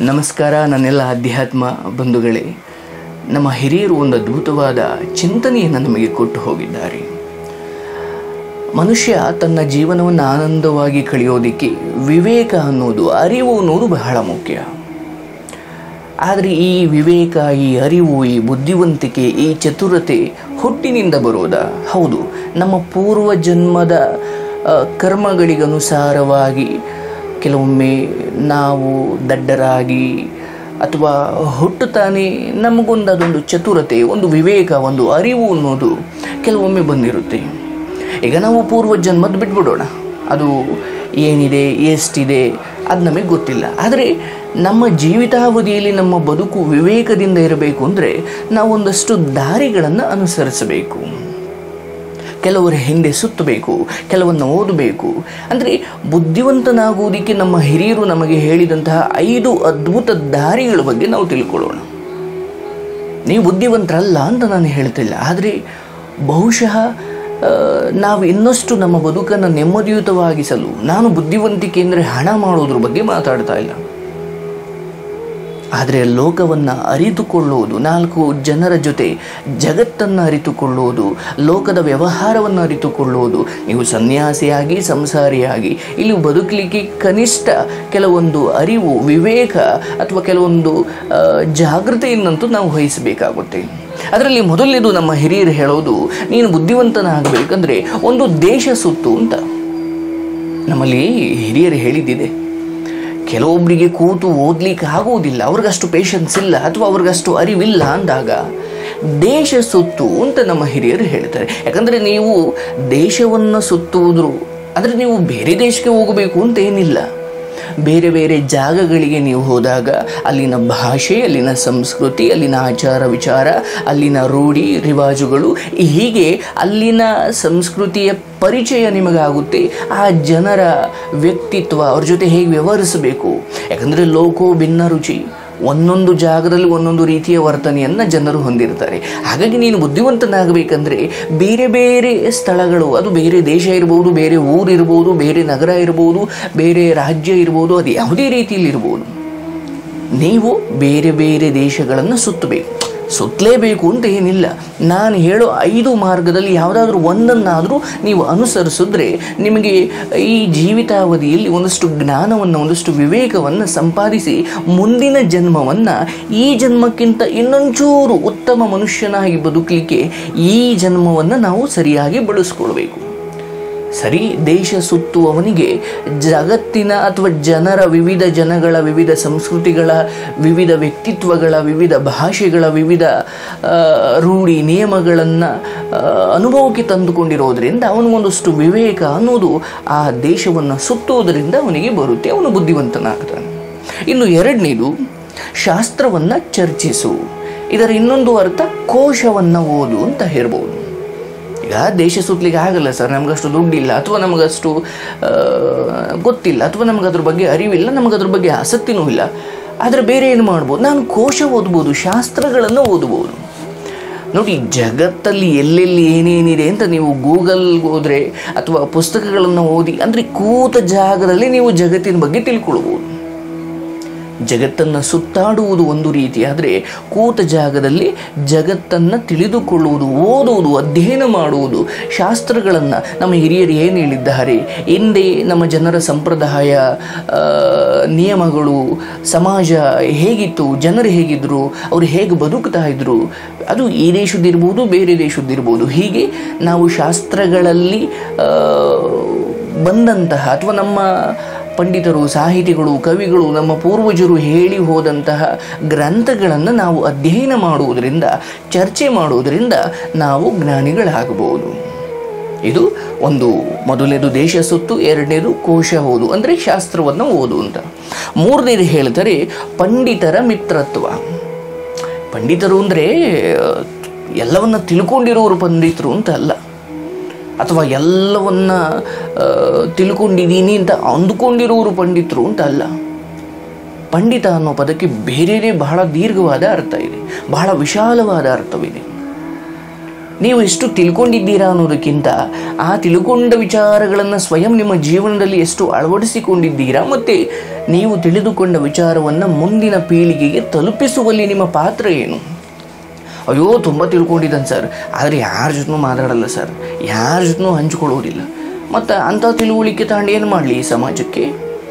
ನಮಸ್ಕಾರ ನನ್ನೆಲ್ಲ ಅಧ್ಯಾತ್ಮ ಬಂಧುಗಳೇ ನಮ್ಮ ಹಿರಿಯರು ಒಂದು ಅದ್ಭುತವಾದ ಚಿಂತನೆಯನ್ನು ನಮಗೆ ಕೊಟ್ಟು ಹೋಗಿದ್ದಾರೆ ಮನುಷ್ಯ ತನ್ನ ಜೀವನವನ್ನು ಆನಂದವಾಗಿ ಕಳೆಯೋದಕ್ಕೆ ವಿವೇಕ ಅನ್ನೋದು ಅರಿವು ಅನ್ನೋದು ಬಹಳ ಮುಖ್ಯ ಆದರೆ ಈ ವಿವೇಕ ಈ ಅರಿವು ಈ ಬುದ್ಧಿವಂತಿಕೆ ಈ ಚತುರತೆ ಹುಟ್ಟಿನಿಂದ ಬರೋದಾ ಹೌದು ನಮ್ಮ ಪೂರ್ವ ಜನ್ಮದ ಆ, ಕರ್ಮಗಳಿಗನುಸಾರವಾಗಿ ಕೆಲವೊಮ್ಮೆ ನಾವು ದಡ್ಡರಾಗಿ ಅಥವಾ ಹುಟ್ಟುತ್ತಾನೆ ನಮಗೊಂದು ಅದೊಂದು ಚತುರತೆ ಒಂದು ವಿವೇಕ ಒಂದು ಅರಿವು ಅನ್ನೋದು ಕೆಲವೊಮ್ಮೆ ಬಂದಿರುತ್ತೆ ಈಗ ನಾವು ಪೂರ್ವ ಜನ್ಮದ ಬಿಟ್ಬಿಡೋಣ ಅದು ಏನಿದೆ ಎಷ್ಟಿದೆ ಅದು ನಮಗೆ ಗೊತ್ತಿಲ್ಲ ಆದರೆ ನಮ್ಮ ಜೀವಿತಾವಧಿಯಲ್ಲಿ ನಮ್ಮ ಬದುಕು ವಿವೇಕದಿಂದ ಇರಬೇಕು ಅಂದರೆ ನಾವೊಂದಷ್ಟು ದಾರಿಗಳನ್ನು ಅನುಸರಿಸಬೇಕು ಕೆಲವರ ಹಿಂದೆ ಸುತ್ತಬೇಕು ಕೆಲವನ್ನು ಓದಬೇಕು ಅಂದರೆ ಬುದ್ಧಿವಂತನಾಗುವುದಕ್ಕೆ ನಮ್ಮ ಹಿರಿಯರು ನಮಗೆ ಹೇಳಿದಂತಹ ಐದು ಅದ್ಭುತ ದಾರಿಗಳ ಬಗ್ಗೆ ನಾವು ತಿಳ್ಕೊಳ್ಳೋಣ ನೀವು ಬುದ್ಧಿವಂತರಲ್ಲ ಅಂತ ನಾನು ಹೇಳ್ತಿಲ್ಲ ಆದರೆ ಬಹುಶಃ ಆ, ನಾವು ಇನ್ನಷ್ಟು ನಮ್ಮ ಬದುಕನ್ನು ನೆಮ್ಮದಿಯುತವಾಗಿಸಲು ನಾನು ಬುದ್ಧಿವಂತಿಕೆ ಅಂದರೆ ಹಣ ಮಾಡೋದ್ರ ಬಗ್ಗೆ ಮಾತಾಡ್ತಾ ಇಲ್ಲ ಆದರೆ ಲೋಕವನ್ನು ಅರಿತುಕೊಳ್ಳುವುದು ನಾಲ್ಕು ಜನರ ಜೊತೆ ಜಗತ್ತನ್ನು ಅರಿತುಕೊಳ್ಳುವುದು ಲೋಕದ ವ್ಯವಹಾರವನ್ನು ಅರಿತುಕೊಳ್ಳುವುದು ನೀವು ಸನ್ಯಾಸಿಯಾಗಿ ಸಂಸಾರಿಯಾಗಿ ಇಲ್ಲಿ ಬದುಕಲಿಕ್ಕೆ ಕನಿಷ್ಠ ಕೆಲವೊಂದು ಅರಿವು ವಿವೇಕ ಅಥವಾ ಕೆಲವೊಂದು ಆ, ಜಾಗೃತೆಯನ್ನಂತೂ ನಾವು ವಹಿಸಬೇಕಾಗುತ್ತೆ ಅದರಲ್ಲಿ ಮೊದಲನೇದು ನಮ್ಮ ಹಿರಿಯರು ಹೇಳೋದು ನೀನು ಬುದ್ಧಿವಂತನಾಗಬೇಕಂದ್ರೆ ಒಂದು ದೇಶ ಸುತ್ತು ಅಂತ ನಮ್ಮಲ್ಲಿ ಹಿರಿಯರು ಹೇಳಿದ್ದಿದೆ ಕೆಲವೊಬ್ಬರಿಗೆ ಕೂತು ಓದ್ಲಿಕ್ಕೆ ಆಗುವುದಿಲ್ಲ ಅವ್ರಿಗಷ್ಟು ಪೇಷನ್ಸ್ ಇಲ್ಲ ಅಥವಾ ಅವ್ರಿಗಷ್ಟು ಅರಿವಿಲ್ಲ ಅಂದಾಗ ದೇಶ ಸುತ್ತು ಅಂತ ನಮ್ಮ ಹಿರಿಯರು ಹೇಳ್ತಾರೆ ಯಾಕಂದರೆ ನೀವು ದೇಶವನ್ನು ಸುತ್ತುವುದ್ರು ಅಂದರೆ ನೀವು ಬೇರೆ ದೇಶಕ್ಕೆ ಹೋಗಬೇಕು ಅಂತ ಏನಿಲ್ಲ ಬೇರೆ ಬೇರೆ ಜಾಗಗಳಿಗೆ ನೀವು ಹೋದಾಗ ಅಲ್ಲಿನ ಭಾಷೆ ಅಲ್ಲಿನ ಸಂಸ್ಕೃತಿ ಅಲ್ಲಿನ ಆಚಾರ ವಿಚಾರ ಅಲ್ಲಿನ ರೂಢಿ ರಿವಾಜುಗಳು ಹೀಗೆ ಅಲ್ಲಿನ ಸಂಸ್ಕೃತಿಯ ಪರಿಚಯ ನಿಮಗಾಗುತ್ತೆ ಆ ಜನರ ವ್ಯಕ್ತಿತ್ವ ಅವ್ರ ಜೊತೆ ಹೇಗೆ ವ್ಯವಹರಿಸಬೇಕು ಯಾಕಂದರೆ ಲೋಕೋ ಭಿನ್ನ ರುಚಿ ಒಂದೊಂದು ಜಾಗದಲ್ಲಿ ಒಂದೊಂದು ರೀತಿಯ ವರ್ತನೆಯನ್ನು ಜನರು ಹೊಂದಿರ್ತಾರೆ ಹಾಗಾಗಿ ನೀನು ಬುದ್ಧಿವಂತನಾಗಬೇಕಂದ್ರೆ ಬೇರೆ ಬೇರೆ ಸ್ಥಳಗಳು ಅದು ಬೇರೆ ದೇಶ ಇರ್ಬೋದು ಬೇರೆ ಊರಿರ್ಬೋದು ಬೇರೆ ನಗರ ಇರ್ಬೋದು ಬೇರೆ ರಾಜ್ಯ ಇರ್ಬೋದು ಅದು ಯಾವುದೇ ರೀತಿಯಲ್ಲಿ ಇರ್ಬೋದು ನೀವು ಬೇರೆ ಬೇರೆ ದೇಶಗಳನ್ನು ಸುತ್ತಬೇಕು ಸುತ್ತಲೇಬೇಕು ಅಂತ ಏನಿಲ್ಲ ನಾನು ಹೇಳೋ ಐದು ಮಾರ್ಗದಲ್ಲಿ ಯಾವುದಾದ್ರೂ ಒಂದನ್ನಾದರೂ ನೀವು ಅನುಸರಿಸಿದ್ರೆ ನಿಮಗೆ ಈ ಜೀವಿತಾವಧಿಯಲ್ಲಿ ಒಂದಷ್ಟು ಜ್ಞಾನವನ್ನು ಒಂದಷ್ಟು ವಿವೇಕವನ್ನು ಸಂಪಾದಿಸಿ ಮುಂದಿನ ಜನ್ಮವನ್ನು ಈ ಜನ್ಮಕ್ಕಿಂತ ಇನ್ನೊಂಚೂರು ಉತ್ತಮ ಮನುಷ್ಯನಾಗಿ ಬದುಕಲಿಕ್ಕೆ ಈ ಜನ್ಮವನ್ನು ನಾವು ಸರಿಯಾಗಿ ಬಳಸ್ಕೊಳ್ಬೇಕು ಸರಿ ದೇಶ ಸುತ್ತುವವನಿಗೆ ಜಗತ್ತಿನ ಅಥವಾ ಜನರ ವಿವಿಧ ಜನಗಳ ವಿವಿಧ ಸಂಸ್ಕೃತಿಗಳ ವಿವಿಧ ವ್ಯಕ್ತಿತ್ವಗಳ ವಿವಿಧ ಭಾಷೆಗಳ ವಿವಿಧ ಆ, ರೂಢಿ ನಿಯಮಗಳನ್ನು ಅನುಭವಕ್ಕೆ ತಂದುಕೊಂಡಿರೋದ್ರಿಂದ ಅವನಿಗೊಂದಷ್ಟು ವಿವೇಕ ಅನ್ನೋದು ಆ ದೇಶವನ್ನು ಸುತ್ತುವುದರಿಂದ ಅವನಿಗೆ ಬರುತ್ತೆ ಅವನು ಬುದ್ಧಿವಂತನಾಗ್ತಾನೆ ಇನ್ನು ಎರಡನೇದು ಶಾಸ್ತ್ರವನ್ನು ಚರ್ಚಿಸು ಇದರ ಇನ್ನೊಂದು ಅರ್ಥ ಕೋಶವನ್ನು ಓದು ಅಂತ ಹೇಳ್ಬೋದು ಈಗ ದೇಶ ಸುತ್ತಲಿಕ್ಕೆ ಆಗಲ್ಲ ಸರ್ ನಮಗಷ್ಟು ದುಡ್ಡಿಲ್ಲ ಅಥವಾ ನಮಗಷ್ಟು ಆ, ಗೊತ್ತಿಲ್ಲ ಅಥವಾ ನಮಗೆ ಅದ್ರ ಬಗ್ಗೆ ಅರಿವಿಲ್ಲ ನಮಗೆ ಅದ್ರ ಬಗ್ಗೆ ಆಸಕ್ತಿನೂ ಇಲ್ಲ ಆದರೆ ಬೇರೆ ಏನು ಮಾಡ್ಬೋದು ನಾನು ಕೋಶ ಓದ್ಬೋದು ಶಾಸ್ತ್ರಗಳನ್ನು ಓದ್ಬೋದು ನೋಡಿ ಜಗತ್ತಲ್ಲಿ ಎಲ್ಲೆಲ್ಲಿ ಏನೇನಿದೆ ಅಂತ ನೀವು ಗೂಗಲ್ಗೆ ಹೋದರೆ ಅಥವಾ ಪುಸ್ತಕಗಳನ್ನು ಓದಿ ಅಂದರೆ ಕೂತ ಜಾಗದಲ್ಲಿ ನೀವು ಜಗತ್ತಿನ ಬಗ್ಗೆ ತಿಳ್ಕೊಳ್ಬೋದು ಜಗತ್ತನ್ನು ಸುತ್ತಾಡುವುದು ಒಂದು ರೀತಿ ಆದರೆ ಕೂತ ಜಾಗದಲ್ಲಿ ಜಗತ್ತನ್ನು ತಿಳಿದುಕೊಳ್ಳುವುದು ಓದುವುದು ಅಧ್ಯಯನ ಮಾಡುವುದು ಶಾಸ್ತ್ರಗಳನ್ನು ನಮ್ಮ ಹಿರಿಯರು ಏನು ಹೇಳಿದ್ದಾರೆ ಹಿಂದೆ ನಮ್ಮ ಜನರ ಸಂಪ್ರದಾಯ ಆ, ನಿಯಮಗಳು ಸಮಾಜ ಹೇಗಿತ್ತು ಜನರು ಹೇಗಿದ್ದರು ಅವರು ಹೇಗೆ ಬದುಕ್ತಾ ಇದ್ರು ಅದು ಈ ದೇಶದ್ದಿರ್ಬೋದು ಬೇರೆ ದೇಶದ್ದಿರ್ಬೋದು ಹೀಗೆ ನಾವು ಶಾಸ್ತ್ರಗಳಲ್ಲಿ ಆ, ಬಂದಂತಹ ಅಥವಾ ನಮ್ಮ ಪಂಡಿತರು ಸಾಹಿತಿಗಳು ಕವಿಗಳು ನಮ್ಮ ಪೂರ್ವಜರು ಹೇಳಿ ಹೋದಂತಹ ಗ್ರಂಥಗಳನ್ನು ನಾವು ಅಧ್ಯಯನ ಮಾಡುವುದರಿಂದ ಚರ್ಚೆ ಮಾಡುವುದರಿಂದ ನಾವು ಜ್ಞಾನಿಗಳಾಗಬಹುದು ಇದು ಒಂದು ಮೊದಲನೇದು ದೇಶ ಸುತ್ತು ಎರಡನೇದು ಕೋಶ ಓದು ಅಂದರೆ ಶಾಸ್ತ್ರವನ್ನು ಓದು ಅಂತ ಮೂರನೇದು ಹೇಳ್ತಾರೆ ಪಂಡಿತರ ಮಿತ್ರತ್ವ ಪಂಡಿತರು ಅಂದರೆ ಎಲ್ಲವನ್ನ ತಿಳ್ಕೊಂಡಿರೋರು ಪಂಡಿತರು ಅಂತ ಅಲ್ಲ ಅಥವಾ ಎಲ್ಲವನ್ನ ಆ, ತಿಳ್ಕೊಂಡಿದ್ದೀನಿ ಅಂತ ಅಂದುಕೊಂಡಿರೋರು ಪಂಡಿತರು ಅಂತ ಅಲ್ಲ ಪಂಡಿತ ಅನ್ನೋ ಪದಕ್ಕೆ ಬೇರೆಯೇ ಬಹಳ ದೀರ್ಘವಾದ ಅರ್ಥ ಇದೆ ಬಹಳ ವಿಶಾಲವಾದ ಅರ್ಥವಿದೆ ನೀವು ಎಷ್ಟು ತಿಳ್ಕೊಂಡಿದ್ದೀರಾ ಅನ್ನೋದಕ್ಕಿಂತ ಆ ತಿಳ್ಕೊಂಡ ವಿಚಾರಗಳನ್ನು ಸ್ವಯಂ ನಿಮ್ಮ ಜೀವನದಲ್ಲಿ ಎಷ್ಟು ಅಳವಡಿಸಿಕೊಂಡಿದ್ದೀರಾ ಮತ್ತು ನೀವು ತಿಳಿದುಕೊಂಡ ವಿಚಾರವನ್ನು ಮುಂದಿನ ಪೀಳಿಗೆಗೆ ತಲುಪಿಸುವಲ್ಲಿ ನಿಮ್ಮ ಪಾತ್ರ ಏನು ಅಯ್ಯೋ ತುಂಬ ತಿಳ್ಕೊಂಡಿದ್ದಾನೆ ಸರ್ ಆದರೆ ಯಾರ ಜೊತೆನೂ ಮಾತಾಡಲ್ಲ ಸರ್ ಯಾರ ಜೊತೆನೂ ಹಂಚ್ಕೊಳ್ಳೋದಿಲ್ಲ ಮತ್ತು ಅಂಥ ತಿಳುವಳಿಕೆ ತಗೊಂಡು ಏನು ಮಾಡಲಿ ಈ ಸಮಾಜಕ್ಕೆ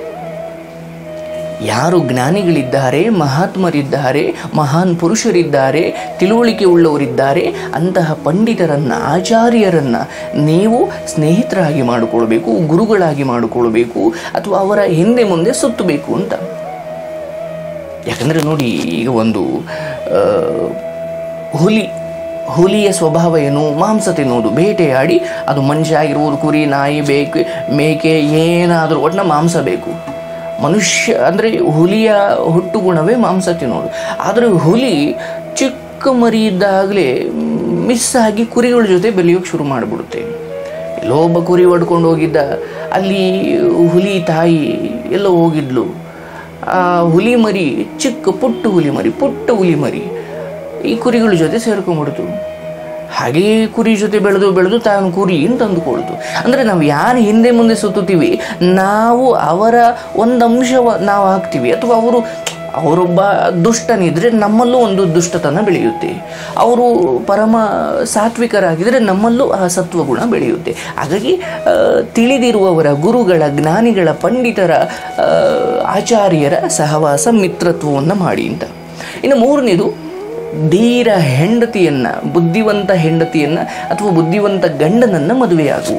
ಯಾರು ಜ್ಞಾನಿಗಳಿದ್ದಾರೆ ಮಹಾತ್ಮರಿದ್ದಾರೆ ಮಹಾನ್ ಪುರುಷರಿದ್ದಾರೆ ತಿಳುವಳಿಕೆ ಉಳ್ಳವರಿದ್ದಾರೆ ಅಂತಹ ಪಂಡಿತರನ್ನು ಆಚಾರ್ಯರನ್ನು ನೀವು ಸ್ನೇಹಿತರಾಗಿ ಮಾಡಿಕೊಳ್ಬೇಕು ಗುರುಗಳಾಗಿ ಮಾಡಿಕೊಳ್ಬೇಕು ಅಥವಾ ಅವರ ಹಿಂದೆ ಮುಂದೆ ಸುತ್ತಬೇಕು ಅಂತ ಯಾಕಂದರೆ ನೋಡಿ ಈಗ ಒಂದು ಆ, ಹುಲಿ ಹುಲಿಯ ಸ್ವಭಾವ ಏನು ಮಾಂಸ ತಿನ್ನೋದು ಬೇಟೆಯಾಡಿ ಅದು ಮನುಷ್ಯ ಆಗಿರ್ಬೋದು ಕುರಿ ನಾಯಿ ಬೇಕು ಮೇಕೆ ಏನಾದರೂ ಒಟ್ಟಿನ ಮಾಂಸ ಬೇಕು ಮನುಷ್ಯ ಅಂದರೆ ಹುಲಿಯ ಹುಟ್ಟು ಗುಣವೇ ಮಾಂಸ ತಿನ್ನೋದು ಆದರೆ ಹುಲಿ ಚಿಕ್ಕ ಮರಿ ಇದ್ದಾಗಲೇ ಮಿಸ್ ಆಗಿ ಕುರಿಗಳ ಜೊತೆ ಬೆಳೆಯೋಕ್ಕೆ ಶುರು ಮಾಡಿಬಿಡುತ್ತೆ ಎಲ್ಲೋ ಒಬ್ಬ ಕುರಿ ಹೊಡ್ಕೊಂಡು ಹೋಗಿದ್ದ ಅಲ್ಲಿ ಹುಲಿ ತಾಯಿ ಎಲ್ಲೋ ಹೋಗಿದ್ಲು ಆ ಹುಲಿ ಮರಿ ಚಿಕ್ಕ ಪುಟ್ಟ ಹುಲಿ ಮರಿ ಪುಟ್ಟ ಹುಲಿ ಮರಿ ಈ ಕುರಿಗಳ ಜೊತೆ ಸೇರ್ಕೊಂಡ್ಬಿಡ್ತು ಹಾಗೇ ಕುರಿ ಜೊತೆ ಬೆಳೆದು ಬೆಳೆದು ತಾನು ಕುರಿ ಅಂತ ಅಂದುಕೊಳ್ತು ಅಂದರೆ ನಾವು ಯಾರು ಹಿಂದೆ ಮುಂದೆ ಸುತ್ತುತ್ತೀವಿ ನಾವು ಅವರ ಒಂದು ಅಂಶವ ನಾವು ಹಾಕ್ತೀವಿ ಅಥವಾ ಅವರು ಅವರೊಬ್ಬ ದುಷ್ಟನಿದ್ರೆ ನಮ್ಮಲ್ಲೂ ಒಂದು ದುಷ್ಟತನ ಬೆಳೆಯುತ್ತೆ ಅವರು ಪರಮ ಸಾತ್ವಿಕರಾಗಿದ್ದರೆ ನಮ್ಮಲ್ಲೂ ಆ ಸತ್ವಗುಣ ಬೆಳೆಯುತ್ತೆ ಹಾಗಾಗಿ ಆ, ತಿಳಿದಿರುವವರ ಗುರುಗಳ ಜ್ಞಾನಿಗಳ ಪಂಡಿತರ ಆ, ಆಚಾರ್ಯರ ಸಹವಾಸ ಮಿತ್ರತ್ವವನ್ನು ಮಾಡಿ ಅಂತ ಇನ್ನು ಮೂರನೇದು ಧೀರ ಹೆಂಡತಿಯನ್ನ ಬುದ್ಧಿವಂತ ಹೆಂಡತಿಯನ್ನ ಅಥವಾ ಬುದ್ಧಿವಂತ ಗಂಡನನ್ನ ಮದುವೆಯಾಗು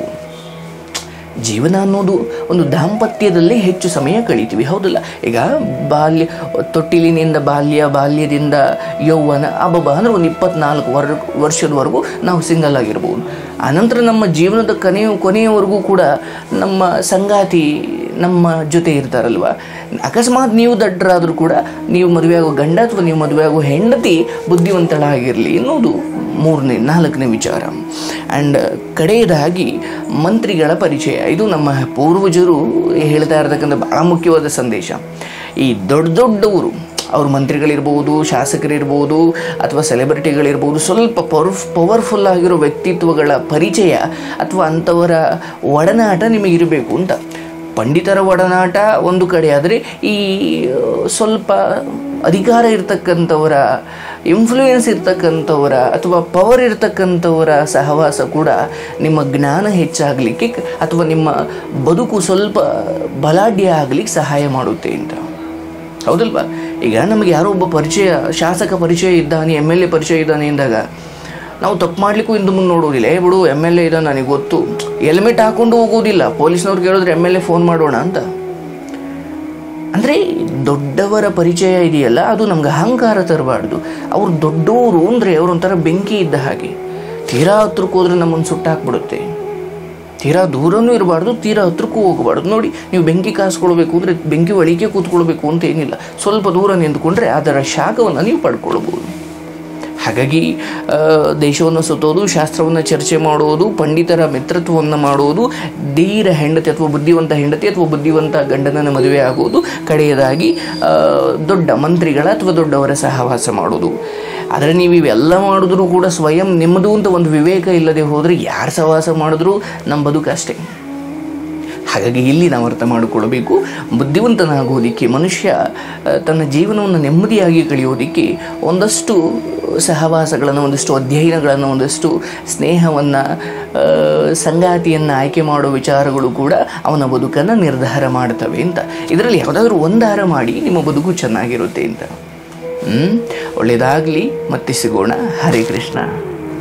ಜೀವನ ಅನ್ನೋದು ಒಂದು ದಾಂಪತ್ಯದಲ್ಲೇ ಹೆಚ್ಚು ಸಮಯ ಕಳೀತೀವಿ ಹೌದಲ್ಲ ಈಗ ಬಾಲ್ಯ ತೊಟ್ಟಿಲಿನಿಂದ ಬಾಲ್ಯ ಬಾಲ್ಯದಿಂದ ಯೌವನ ಅಬ್ಬಬ್ಬ ಅಂದ್ರೆ ಒಂದು ಇಪ್ಪತ್ನಾಲ್ಕು ವರ್ ವರ್ಷದವರೆಗೂ ನಾವು ಸಿಂಗಲ್ ಆಗಿರ್ಬೋದು ಆನಂತರ ನಮ್ಮ ಜೀವನದ ಕೊನೆಯ ಕೊನೆಯವರೆಗೂ ಕೂಡ ನಮ್ಮ ಸಂಗಾತಿ ನಮ್ಮ ಜೊತೆ ಇರ್ತಾರಲ್ವ ಅಕಸ್ಮಾತ್ ನೀವು ದಡ್ಡರಾದರೂ ಕೂಡ ನೀವು ಮದುವೆಯಾಗೋ ಗಂಡ ಅಥವಾ ನೀವು ಮದುವೆಯಾಗೋ ಹೆಂಡತಿ ಬುದ್ಧಿವಂತಳಾಗಿರಲಿ ಅನ್ನೋದು ಮೂರನೇ ನಾಲ್ಕನೇ ವಿಚಾರ ಆ್ಯಂಡ್ ಕಡೆಯದಾಗಿ ಮಂತ್ರಿಗಳ ಪರಿಚಯ ಇದು ನಮ್ಮ ಪೂರ್ವಜರು ಹೇಳ್ತಾ ಇರತಕ್ಕಂಥ ಭಾಳ ಮುಖ್ಯವಾದ ಸಂದೇಶ ಈ ದೊಡ್ಡ ದೊಡ್ಡವರು ಅವ್ರ ಮಂತ್ರಿಗಳಿರ್ಬೋದು ಶಾಸಕರಿರ್ಬೋದು ಅಥವಾ ಸೆಲೆಬ್ರಿಟಿಗಳಿರ್ಬೋದು ಸ್ವಲ್ಪ ಪವರ್ ಪವರ್ಫುಲ್ ಆಗಿರೋ ವ್ಯಕ್ತಿತ್ವಗಳ ಪರಿಚಯ ಅಥವಾ ಅಂಥವರ ಒಡನಾಟ ನಿಮಗಿರಬೇಕು ಅಂತ ಪಂಡಿತರ ಒಡನಾಟ ಒಂದು ಕಡೆ ಆದರೆ ಈ ಆ, ಸ್ವಲ್ಪ ಅಧಿಕಾರ ಇರ್ತಕ್ಕಂಥವರ ಇನ್ಫ್ಲೂಯೆನ್ಸ್ ಇರ್ತಕ್ಕಂಥವರ ಅಥವಾ ಪವರ್ ಇರ್ತಕ್ಕಂಥವರ ಸಹವಾಸ ಕೂಡ ನಿಮ್ಮ ಜ್ಞಾನ ಹೆಚ್ಚಾಗಲಿಕ್ಕೆ ಅಥವಾ ನಿಮ್ಮ ಬದುಕು ಸ್ವಲ್ಪ ಬಲಾಢ್ಯ ಆಗಲಿಕ್ಕೆ ಸಹಾಯ ಮಾಡುತ್ತೆ ಅಂತ ಹೌದಲ್ವಾ ಈಗ ನಮಗೆ ಯಾರೋ ಒಬ್ಬ ಪರಿಚಯ ಶಾಸಕ ಪರಿಚಯ ಇದ್ದಾನೆ ಎಮ್ ಎಲ್ ಎ ಪರಿಚಯ ಇದ್ದಾನೆ ಎಂದಾಗ ನಾವು ತಪ್ಪು ಮಾಡಲಿಕ್ಕೂ ಇಂದು ಮುಂದೆ ನೋಡೋದಿಲ್ಲ ಏ ಬಿಡು ಎಮ್ ಎಲ್ ಎ ಇದ್ದಾನೆ ನನಗೆ ಗೊತ್ತು ಹೆಲ್ಮೆಟ್ ಹಾಕೊಂಡು ಹೋಗೋದಿಲ್ಲ ಪೊಲೀಸ್ನವ್ರು ಕೇಳಿದ್ರೆ ಎಮ್ ಎಲ್ ಎ ಫೋನ್ ಮಾಡೋಣ ಅಂತ ಅಂದರೆ ದೊಡ್ಡವರ ಪರಿಚಯ ಇದೆಯಲ್ಲ ಅದು ನಮ್ಗೆ ಅಹಂಕಾರ ತರಬಾರ್ದು ಅವ್ರು ದೊಡ್ಡವರು ಅಂದರೆ ಅವ್ರೊಂಥರ ಬೆಂಕಿ ಇದ್ದ ಹಾಗೆ ತೀರಾ ಹತ್ರಕ್ಕೆ ಹೋದ್ರೆ ನಮ್ಮನ್ನು ಸುಟ್ಟಾಕ್ಬಿಡುತ್ತೆ ತೀರಾ ದೂರನೂ ಇರಬಾರ್ದು ತೀರಾ ಹತ್ರಕ್ಕೂ ಹೋಗಬಾರ್ದು ನೋಡಿ ನೀವು ಬೆಂಕಿ ಕಾಸ್ಕೊಳ್ಬೇಕು ಅಂದರೆ ಬೆಂಕಿ ಒಳಗೆ ಕೂತ್ಕೊಳ್ಬೇಕು ಅಂತ ಏನಿಲ್ಲ ಸ್ವಲ್ಪ ದೂರ ನಿಂತ್ಕೊಂಡ್ರೆ ಅದರ ಶಾಖವನ್ನು ನೀವು ಪಡ್ಕೊಳ್ಬೋದು ಹಾಗಾಗಿ ಆ, ದೇಶವನ್ನು ಸುತ್ತೋದು ಶಾಸ್ತ್ರವನ್ನು ಚರ್ಚೆ ಮಾಡುವುದು ಪಂಡಿತರ ಮಿತ್ರತ್ವವನ್ನು ಮಾಡುವುದು ಧೀರ ಹೆಂಡತಿ ಅಥವಾ ಬುದ್ಧಿವಂತ ಹೆಂಡತಿ ಅಥವಾ ಬುದ್ಧಿವಂತ ಗಂಡನನ್ನ ಮದುವೆ ಆಗುವುದು ಕಡೆಯದಾಗಿ ಆ, ದೊಡ್ಡ ಮಂತ್ರಿಗಳ ಅಥವಾ ದೊಡ್ಡವರ ಸಹವಾಸ ಮಾಡುವುದು ಆದರೆ ನೀವು ಇವೆಲ್ಲ ಮಾಡಿದ್ರೂ ಕೂಡ ಸ್ವಯಂ ನಿಮ್ಮದು ಅಂತ ಒಂದು ವಿವೇಕ ಇಲ್ಲದೆ ಹೋದರೆ ಯಾರು ಸಹವಾಸ ಮಾಡಿದ್ರೂ ನಮ್ಮ ಬದುಕು ಅಷ್ಟೇ ಹಾಗಾಗಿ ಇಲ್ಲಿ ನಾವು ಅರ್ಥ ಮಾಡಿಕೊಳ್ಳಬೇಕು ಬುದ್ಧಿವಂತನಾಗೋದಕ್ಕೆ ಮನುಷ್ಯ ಆ, ತನ್ನ ಜೀವನವನ್ನು ನೆಮ್ಮದಿಯಾಗಿ ಕಳೆಯೋದಕ್ಕೆ ಒಂದಷ್ಟು ಸಹವಾಸಗಳನ್ನು ಒಂದಷ್ಟು ಅಧ್ಯಯನಗಳನ್ನು ಒಂದಷ್ಟು ಸ್ನೇಹವನ್ನು ಸಂಗಾತಿಯನ್ನು ಆಯ್ಕೆ ಮಾಡೋ ವಿಚಾರಗಳು ಕೂಡ ಅವನ ಬದುಕನ್ನು ನಿರ್ಧಾರ ಮಾಡ್ತವೆ ಅಂತ ಇದರಲ್ಲಿ ಯಾವುದಾದ್ರೂ ಒಂದಾರ ಮಾಡಿ ನಿಮ್ಮ ಬದುಕು ಚೆನ್ನಾಗಿರುತ್ತೆ ಅಂತ ಹ್ಞೂ ಒಳ್ಳೆಯದಾಗಲಿ ಮತ್ತೆ ಸಿಗೋಣ ಹರೇ ಕೃಷ್ಣ